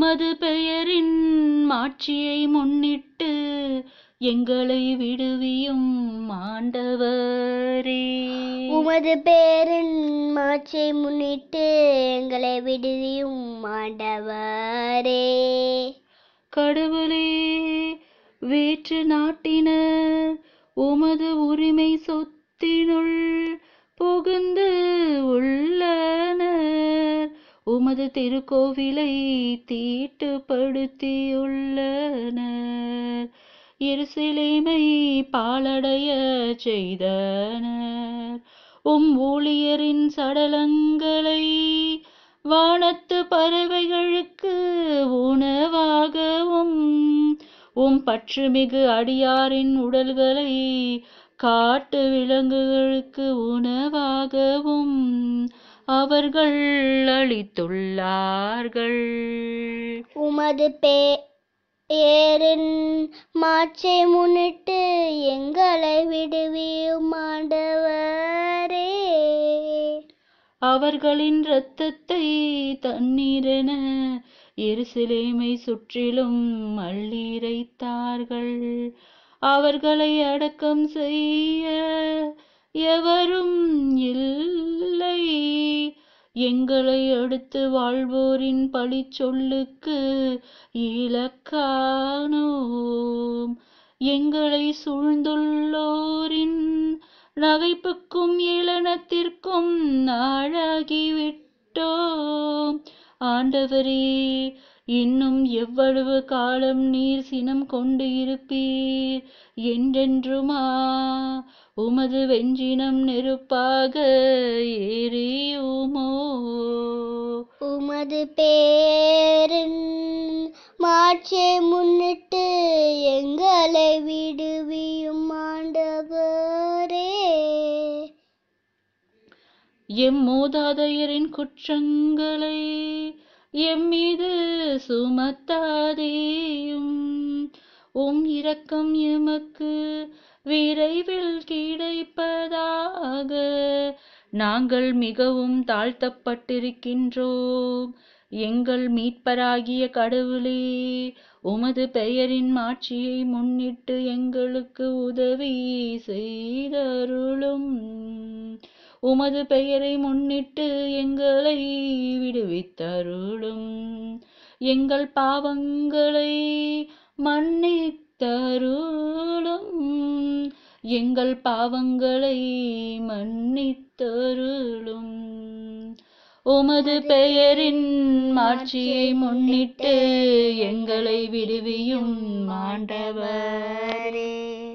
உமது பெயரின் மாட்சியை முன்னிட்டு எங்களை விடுவியும் ஆண்டவரே உமது பேரின் மாட்சியை முன்னிட்டு எங்களை விடுவியும் ஆண்டவரே கடவுளே வேற்று நாட்டினர் உமது உரிமை சொத்தினுள் புகுந்து உள்ளனர் உமது திருக்கோவிலை தீட்டுப்படுத்தியுள்ளனர் எருசலேமை பாழடைய செய்தனர் உம் ஊழியரின் சடலங்களை வானத்து பறவைகளுக்கு உணவாகவும் உம் பற்றுமிகு அடியாரின் உடல்களை காட்டு விலங்குகளுக்கு உணவாகவும் அவர்கள் அளித்துள்ளார்கள் உமது பேரின் மாட்சியை முன்னிட்டு எங்களை விடுவியும் ஆண்டவரே அவர்களின் இரத்தத்தை தண்ணீரென எருசலேமை சுற்றிலும் அள்ளிரைத்தார்கள் அவர்களை அடக்கம் செய்ய எவரும் இல்லை எங்களை அடுத்து வாழ்வோரின் பழிச்சொல்லுக்கு இலக்கானோம் எங்களை சூழ்ந்துள்ளோரின் நகைப்புக்கும் ஏளனத்திற்கும் ஆளாகிவிட்டோம் ஆண்டவரே இன்னும் எவ்வளவு காலம் நீர் சினம் கொண்டு இருப்பீர் என்றென்றுமா உமது வெஞ்சினம் நெருப்பாக எரியுமோ உமது பேரின் மாட்சியை முன்னிட்டு எங்களை விடுவியும் ஆண்டவரே எம் மூதாதையரின் குற்றங்களை எம் மீது சுமத்தாதேயும் உம் இரக்கம் எமக்கு விரைவில் கிடைப்பதாக நாங்கள் மிகவும் தாழ்த்தப்பட்டிருக்கின்றோம் எங்கள் மீட்பராகிய கடவுளே உமது பெயரின் மாட்சியை முன்னிட்டு எங்களுக்கு உதவி செய்தருளும் உமது பெயரை முன்னிட்டு எங்களை விடுவித்தருளும் எங்கள் பாவங்களை மன்னித்தருளும் எங்கள் பாவங்களை மன்னித்தருளும் உமது பெயரின் மாட்சியை முன்னிட்டு எங்களை விடுவியும் ஆண்டவர் ஆண்டவரே